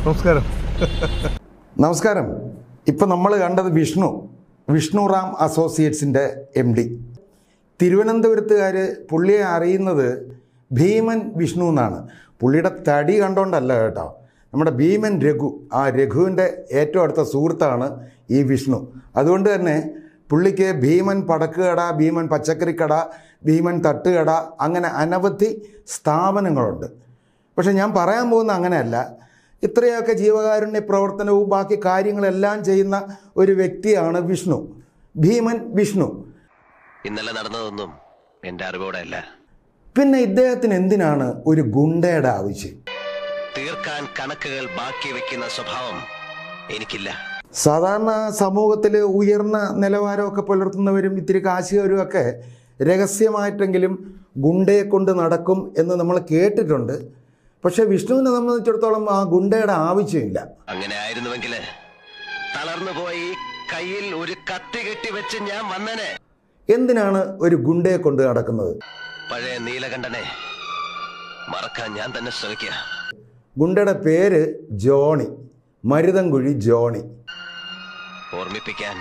നമസ്കാരം നമസ്കാരം ഇപ്പം നമ്മൾ കണ്ടത് വിഷ്ണു വിഷ്ണു റാം അസോസിയേറ്റ്സിൻ്റെ എം ഡി തിരുവനന്തപുരത്തുകാർ പുള്ളിയെ അറിയുന്നത് ഭീമൻ വിഷ്ണു എന്നാണ് പുള്ളിയുടെ തടി കണ്ടോണ്ടല്ല കേട്ടോ നമ്മുടെ ഭീമൻ രഘു ആ രഘുവിൻ്റെ ഏറ്റവും അടുത്ത സുഹൃത്താണ് ഈ വിഷ്ണു അതുകൊണ്ട് തന്നെ പുള്ളിക്ക് ഭീമൻ പടക്കുകട ഭീമൻ പച്ചക്കറിക്കട ഭീമൻ തട്ടുകട അങ്ങനെ അനവധി സ്ഥാപനങ്ങളുണ്ട് പക്ഷെ ഞാൻ പറയാൻ പോകുന്ന അങ്ങനെയല്ല ഇത്രയൊക്കെ ജീവകാരുണ്യ പ്രവർത്തനവും ബാക്കി കാര്യങ്ങളെല്ലാം ചെയ്യുന്ന ഒരു വ്യക്തിയാണ് വിഷ്ണു ഭീമൻ വിഷ്ണു ഇന്നലെ നടന്നതൊന്നും എന്റെ അറിവോടെ അല്ല പിന്നെ ഇദ്ദേഹത്തിന് എന്തിനാണ് ഒരു ഗുണ്ടയുടെ ആവശ്യം തീർക്കാൻ കണക്കുകൾ ബാക്കി വെക്കുന്ന സ്വഭാവം എനിക്കില്ല സാധാരണ സമൂഹത്തിൽ ഉയർന്ന നിലവാരമൊക്കെ പുലർത്തുന്നവരും ഇത്തിരി കാശുകാരും ഒക്കെ രഹസ്യമായിട്ടെങ്കിലും ഗുണ്ടയെ കൊണ്ട് നടക്കും എന്ന് നമ്മൾ കേട്ടിട്ടുണ്ട് പക്ഷേ വിഷ്ണുവിനെ സംബന്ധിച്ചിടത്തോളം ആ ഗുണ്ടയുടെ ആവശ്യമില്ല അങ്ങനെ ആയിരുന്നുവെങ്കില് തളർന്നു പോയി കയ്യിൽ ഒരു കത്തി കെട്ടി വെച്ച് ഞാൻ വന്നനെ എന്തിനാണ് ഒരു ഗുണ്ടയെ കൊണ്ട് നടക്കുന്നത് പഴയ നീലകണ്ഠനെ മറക്കാൻ ഞാൻ തന്നെ ശ്രമിക്കുക ഗുണ്ടയുടെ പേര് ജോണി മരുതൻകുഴി ജോണി ഓർമ്മിപ്പിക്കാൻ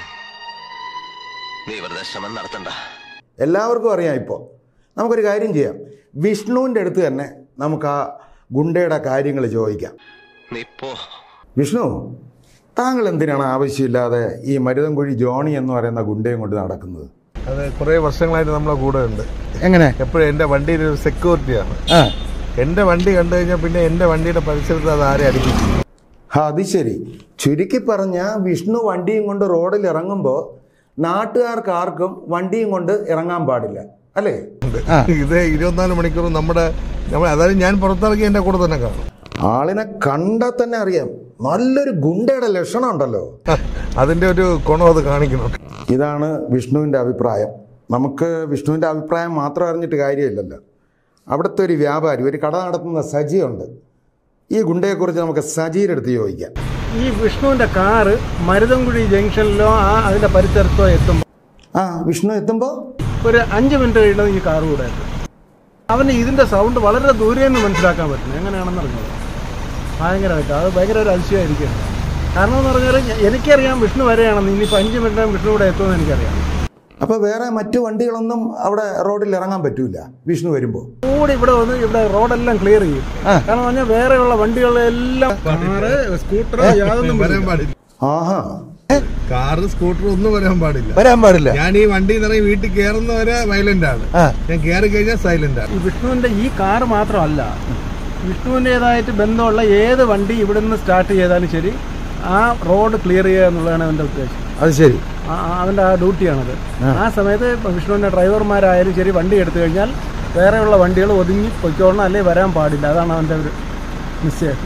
നീ വെറുതെ ശ്രമം നടത്തണ്ട എല്ലാവർക്കും അറിയാം ഇപ്പോൾ നമുക്കൊരു കാര്യം ചെയ്യാം വിഷ്ണുവിൻ്റെ അടുത്ത് തന്നെ നമുക്ക് ആ ഗുണ്ടയുടെ കാര്യങ്ങൾ ചോദിക്കാം നീ പോ വിഷ്ണു താങ്കൾ എന്തിനാണ് ആവശ്യമില്ലാതെ ഈ മരുതൻകുഴി ജോണി എന്ന് പറയുന്ന ഗുണ്ടയും കൊണ്ട് നടക്കുന്നത് അത് കുറേ വർഷങ്ങളായിട്ട് നമ്മളെ കൂടെ ഉണ്ട് എങ്ങനെ എപ്പോഴും എൻ്റെ വണ്ടിയിൽ ഒരു സെക്യൂരിറ്റിയാണ് ആ എൻ്റെ വണ്ടി കണ്ടു കഴിഞ്ഞാൽ പിന്നെ എൻ്റെ വണ്ടിയുടെ പരിസരത്ത് അത് ആരെ അടിപ്പിച്ചു ആ, അത് ശരി ചുരുക്കി പറഞ്ഞ വിഷ്ണു വണ്ടിയും കൊണ്ട് റോഡിൽ ഇറങ്ങുമ്പോൾ നാട്ടുകാർക്ക് ആർക്കും വണ്ടിയും കൊണ്ട് ഇറങ്ങാൻ പാടില്ല അല്ലേ ആ. ഇത് ഇരുപത്തിനാല് മണിക്കൂറും നമ്മുടെ നമ്മൾ അതായത് ഞാൻ പുറത്തിറങ്ങി എൻ്റെ കൂടെ തന്നെ കാണും ആളിനെ കണ്ടാൽ തന്നെ അറിയാം നല്ലൊരു ഗുണ്ടയുടെ ലക്ഷണം ഉണ്ടല്ലോ അതിൻ്റെ ഒരു ഗുണം അത് കാണിക്കുന്നുണ്ട് ഇതാണ് വിഷ്ണുവിൻ്റെ അഭിപ്രായം നമുക്ക് വിഷ്ണുവിൻ്റെ അഭിപ്രായം മാത്രം അറിഞ്ഞിട്ട് കാര്യമില്ലല്ലോ അവിടുത്തെ ഒരു വ്യാപാരി ഒരു കട നടത്തുന്ന സജിയുണ്ട് ഈ ഗുണ്ടയെക്കുറിച്ച് നമുക്ക് സജിയുടെ അടുത്ത് ചോദിക്കാം ഈ വിഷ്ണുവിന്റെ കാറ് മരുതൻകുഴി ജംഗ്ഷനിലോ ആ അതിന്റെ പരിസരത്തോ എത്തുമ്പോൾ ആ വിഷ്ണു എത്തുമ്പോൾ ഒരു അഞ്ച് മിനിറ്റ് കഴിയുന്നത് ഈ കാറ് കൂടെ എത്തും അവന് ഇതിന്റെ സൗണ്ട് വളരെ ദൂരെ നിന്ന് മനസ്സിലാക്കാൻ പറ്റും എങ്ങനെയാണെന്ന് അറിഞ്ഞത് ഭയങ്കരമായിട്ട് അത് ഭയങ്കര ഒരു അതിശയമായിരിക്കും കാരണം എന്ന് പറഞ്ഞാൽ ഞ- എനിക്കറിയാം വിഷ്ണു വരെയാണെന്ന് ഇനിയിപ്പോൾ അഞ്ച് മിനിറ്റ് വിഷ്ണു കൂടെ എത്തുമെന്ന് എനിക്കറിയാം അപ്പോൾ വേറെ മറ്റു വണ്ടികളൊന്നും അവിടെ റോഡിൽ ഇറങ്ങാൻ പറ്റൂല വിഷ്ണു വരുമ്പോൾ കൂടി ഇവിടെ വന്ന് ഇവിടെ റോഡെല്ലാം ക്ലിയർ ചെയ്യും കാരണം പറഞ്ഞാൽ വേറെയുള്ള വണ്ടികളെല്ലാം കാറ് സ്കൂട്ടർ യാതൊന്നും വരാൻ പാടില്ല ആഹാ കാറ് സ്കൂട്ടർ ഒന്നും വരാൻ പാടില്ല വരാൻ പാടില്ല ഞാൻ ഈ വണ്ടി ഇറങ്ങി വീട്ടിൽ കയറുന്നവരെ വയലന്റ് ആണ് ഞാൻ കയറി കഴിഞ്ഞാൽ സൈലന്റ് ആണ് ഈ വിഷ്ണുവിന്റെ ഈ കാറ് മാത്രമല്ല വിഷ്ണുവിൻ്റെതായിട്ട് ബന്ധമുള്ള ഏത് വണ്ടി ഇവിടെ നിന്ന് സ്റ്റാർട്ട് ചെയ്താലും ശരി ആ റോഡ് ക്ലിയർ ചെയ്യുക എന്നുള്ളതാണ് അവൻ്റെ ഉദ്ദേശം അത് ശരി ആ- ആ- അവൻ്റെ ആ ഡ്യൂട്ടിയാണത് ആ സമയത്ത് ഇപ്പം വിഷ്ണുവിൻ്റെ ഡ്രൈവർമാരായാലും ശരി വണ്ടി എടുത്തു കഴിഞ്ഞാൽ വേറെയുള്ള വണ്ടികൾ ഒതുങ്ങി പൊയ്ക്കോളണം അല്ലെങ്കിൽ വരാൻ പാടില്ല അതാണ് അവൻ്റെ ഒരു നിശ്ചയം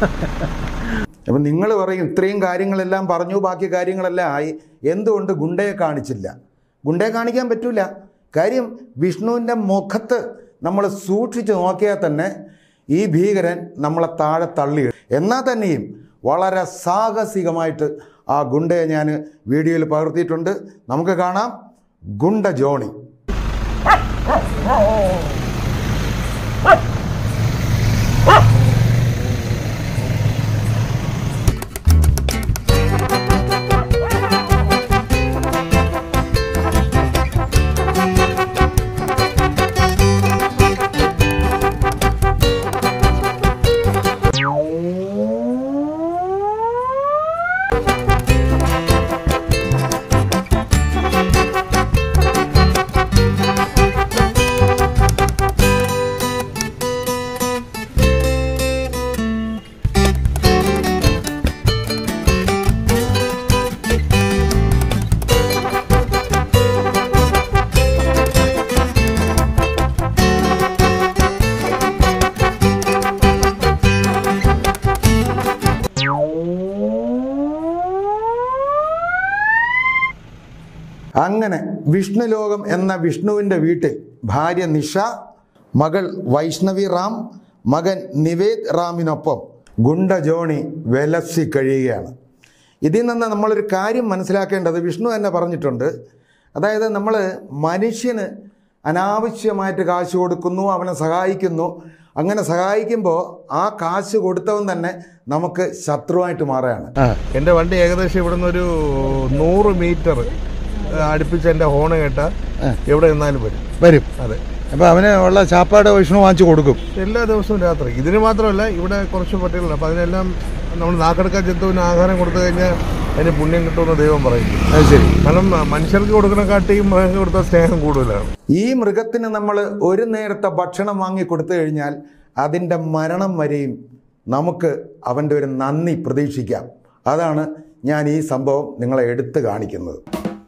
അപ്പം നിങ്ങൾ പറയും ഇത്രയും കാര്യങ്ങളെല്ലാം പറഞ്ഞു ബാക്കി കാര്യങ്ങളെല്ലാം ആയി എന്തുകൊണ്ട് ഗുണ്ടയെ കാണിച്ചില്ല ഗുണ്ടയെ കാണിക്കാൻ പറ്റൂല കാര്യം വിഷ്ണുവിൻ്റെ മുഖത്ത് നമ്മൾ സൂക്ഷിച്ച് നോക്കിയാൽ തന്നെ ഈ ഭീകരൻ നമ്മളെ താഴെ തള്ളി എന്നാൽ തന്നെയും വളരെ സാഹസികമായിട്ട് ആ ഗുണ്ടയെ ഞാൻ വീഡിയോയിൽ പകർത്തിയിട്ടുണ്ട് നമുക്ക് കാണാം ഗുണ്ട ജോണി അങ്ങനെ വിഷ്ണുലോകം എന്ന വിഷ്ണുവിൻ്റെ വീട്ടിൽ ഭാര്യ നിഷ മകൾ വൈഷ്ണവി റാം മകൻ നിവേദ് റാമിനൊപ്പം ഗുണ്ട ജോണി വെലസി കഴിയുകയാണ് ഇതിൽ നിന്ന് നമ്മളൊരു കാര്യം മനസ്സിലാക്കേണ്ടത് വിഷ്ണു തന്നെ പറഞ്ഞിട്ടുണ്ട് അതായത് നമ്മൾ മനുഷ്യന് അനാവശ്യമായിട്ട് കാശ് കൊടുക്കുന്നു അവനെ സഹായിക്കുന്നു അങ്ങനെ സഹായിക്കുമ്പോൾ ആ കാശ് കൊടുത്തവൻ തന്നെ നമുക്ക് ശത്രുവായിട്ട് മാറുകയാണ് ആ എന്റെ വണ്ടി ഏകദേശം ഇവിടുന്ന് ഒരു നൂറ് മീറ്റർ അടുപ്പിച്ച് എന്റെ ഹോണ് കേട്ട എവിടെ നിന്നാലും വരും വരും അതെ അപ്പോൾ അവന് ഉള്ള ചാപ്പാട് വിഷ്ണു വാങ്ങിച്ചു കൊടുക്കും എല്ലാ ദിവസവും രാത്രി ഇതിന് മാത്രമല്ല ഇവിടെ കുറച്ച് പട്ടികളുണ്ട് അപ്പം അതിനെല്ലാം നമ്മൾ നാക്കെടുക്കാൻ ജന്തുവിന് ആഹാരം കൊടുത്തു കഴിഞ്ഞാൽ അതിന് പുണ്യം കിട്ടുമെന്ന് ദൈവം പറയും അത് ശരി കാരണം മനുഷ്യർക്ക് കൊടുക്കുന്ന കാട്ടിയും മൃഗങ്ങൾക്ക് കൊടുത്ത സ്നേഹം കൂടുതലാണ് ഈ മൃഗത്തിന് നമ്മൾ ഒരു നേരത്തെ ഭക്ഷണം വാങ്ങി കൊടുത്തു കഴിഞ്ഞാൽ അതിൻ്റെ മരണം വരെയും നമുക്ക് അവൻ്റെ ഒരു നന്ദി പ്രതീക്ഷിക്കാം അതാണ് ഞാൻ ഈ സംഭവം നിങ്ങളെ എടുത്തു കാണിക്കുന്നത്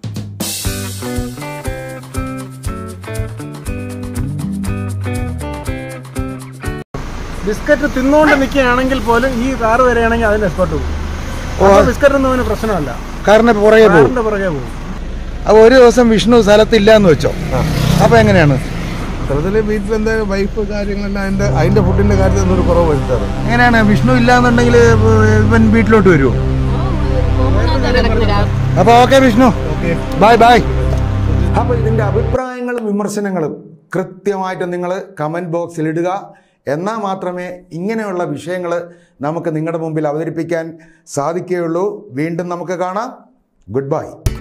ബിസ്ക്കറ്റ് തിന്നുകൊണ്ട് നിൽക്കുകയാണെങ്കിൽ പോലും ഈ കാറ് വരികയാണെങ്കിൽ അതിന് എക്സ്പെർട്ട് പോകും അപ്പോൾ ബിസ്ക്കറ്റ് ഒന്നും അവന് പ്രശ്നമല്ല കാറിന് പുറകെ പോകും കാറിന്റെ പുറകെ പോകും അപ്പോൾ ഒരു ദിവസം വിഷ്ണു സ്ഥലത്തില്ല എന്ന് വെച്ചോ അപ്പോൾ എങ്ങനെയാണ് ചിലതിൽ വീട്ടിൽ എന്തായാലും വൈഫ് കാര്യങ്ങളെല്ലാം അതിന്റെ അതിന്റെ ഫുഡിന്റെ കാര്യത്തിൽ ഒന്നും ഒരു കുറവ് വരുത്താറ് എങ്ങനെയാണ് വിഷ്ണു ഇല്ല എന്നുണ്ടെങ്കിൽ ഇവൻ വീട്ടിലോട്ട് വരുമോ അപ്പോൾ ഓക്കെ വിഷ്ണു ബൈ ബൈ അപ്പോൾ ഇതിൻ്റെ അഭിപ്രായങ്ങളും വിമർശനങ്ങളും കൃത്യമായിട്ട് നിങ്ങൾ കമൻറ്റ് ബോക്സിൽ ഇടുക എന്നാൽ മാത്രമേ ഇങ്ങനെയുള്ള വിഷയങ്ങൾ നമുക്ക് നിങ്ങളുടെ മുമ്പിൽ അവതരിപ്പിക്കാൻ സാധിക്കുകയുള്ളൂ വീണ്ടും നമുക്ക് കാണാം ഗുഡ് ബൈ